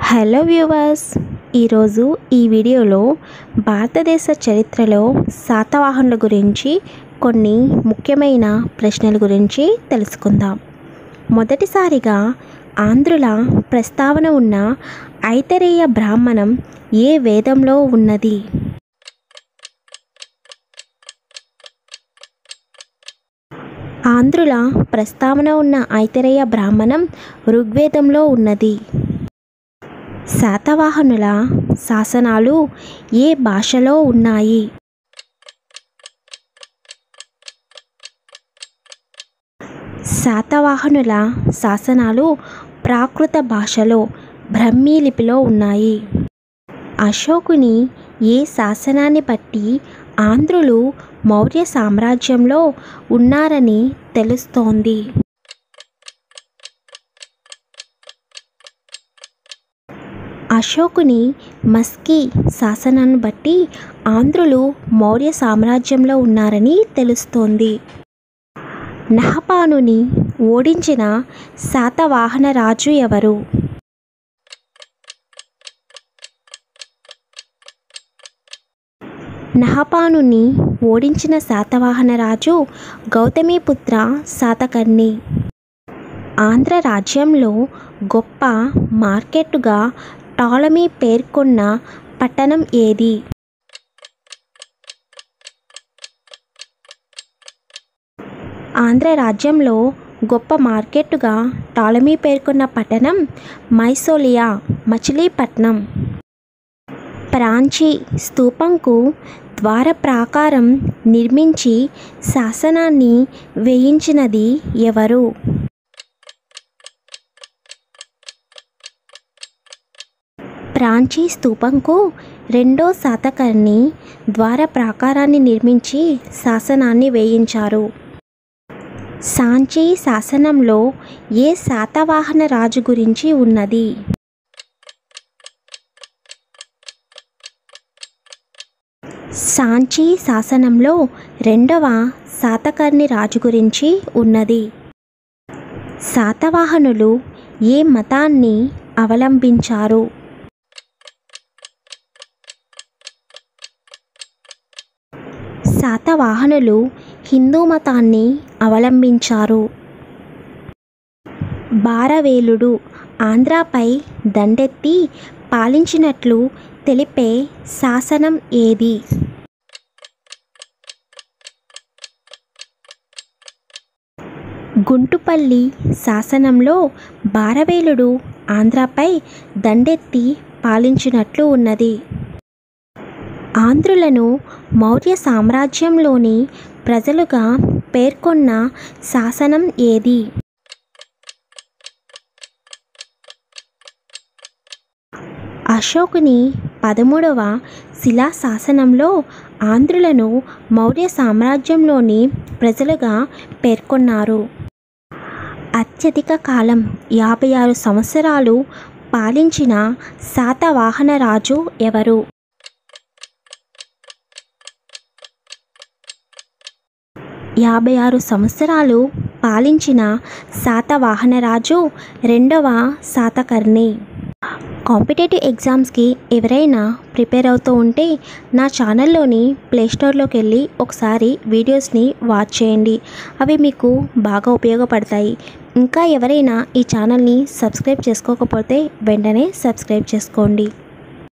hello viewers ఈరోజు ఈ వీడియోలో భారతదేశ చరిత్రలో శాతవాహనుల గురించి కొన్ని ముఖ్యమైన ప్రశ్నల గురించి తెలుసుకుందాం మొదటిసారిగా ఆంధ్రుల ప్రస్తావన ఉన్న ఐతరేయ బ్రాహ్మణం ఏ వేదంలో ఉన్నది ఆంధ్రుల ప్రస్తావన ఉన్న ఐతరేయ బ్రాహ్మణం ఋగ్వేదంలో ఉన్నది శాతవాహనుల శాసనాలు ఏ భాషలో ఉన్నాయి శాతవాహనుల శాసనాలు ప్రాకృత భాషలో బ్రహ్మీ లిపిలో ఉన్నాయి అశోకుని ఏ శాసనాన్ని బట్టి ఆంధ్రులు మౌర్య సామ్రాజ్యంలో ఉన్నారని తెలుస్తోంది అశోకుని మస్కీ శాసనాన్ని బట్టి ఆంధ్రులు మౌర్య సామ్రాజ్యంలో ఉన్నారని తెలుస్తోంది నహపానుని ఓడించిన శాతవాహన రాజు ఎవరు నహపానుని ఓడించిన శాతవాహన రాజు గౌతమిపుత్ర శాతకర్ణి ఆంధ్ర రాజ్యంలో గొప్ప మార్కెట్టుగా టాలమీ పేర్కొన్న పట్టణం ఏది ఆంధ్ర రాజ్యంలో గొప్ప మార్కెట్టుగా టాలమీ పేర్కొన్న పట్టణం మైసోలియా మచిలీపట్నం ప్రాంచీ స్తూపంకు ద్వార ప్రాకారం నిర్మించి శాసనాన్ని వేయించినది ఎవరు ప్రాంచీ స్తూపంకు రెండో శాతకర్ణి ద్వార ప్రాకారాన్ని నిర్మించి శాసనాన్ని వేయించారు సాంచీ శాసనంలో ఏ శాతవాహన రాజు గురించి ఉన్నది సాంచీ శాసనంలో రెండవ శాతకర్ణి రాజు గురించి ఉన్నది శాతవాహనులు ఏ మతాన్ని అవలంబించారు శాతవాహనులు హిందూ మతాన్ని అవలంబించారు బారవేలుడు ఆంధ్రాపై దండెత్తి పాలించినట్లు తెలిపే శాసనం ఏది గుంటుపల్లి శాసనంలో బారవేలుడు ఆంధ్రాపై దండెత్తి పాలించినట్లు ఉన్నది ఆంధ్రులను మౌర్య సామ్రాజ్యంలోని ప్రజలుగా పేర్కొన్న శాసనం ఏది అశోకుని పదమూడవ శిలా శాసనంలో ఆంధ్రులను మౌర్య సామ్రాజ్యంలోని ప్రజలుగా పేర్కొన్నారు అత్యధిక కాలం యాభై ఆరు సంవత్సరాలు పాలించిన శాతవాహన రాజు ఎవరు యాభై ఆరు సంవత్సరాలు పాలించిన శాతవాహన రాజు రెండవ శాతకర్ణి కాంపిటేటివ్ ఎగ్జామ్స్కి ఎవరైనా ప్రిపేర్ అవుతూ ఉంటే నా ఛానల్లోని ప్లేస్టోర్లోకి వెళ్ళి ఒకసారి వీడియోస్ని వాచ్ చేయండి అవి మీకు బాగా ఉపయోగపడతాయి ఇంకా ఎవరైనా ఈ ఛానల్ని సబ్స్క్రైబ్ చేసుకోకపోతే వెంటనే సబ్స్క్రైబ్ చేసుకోండి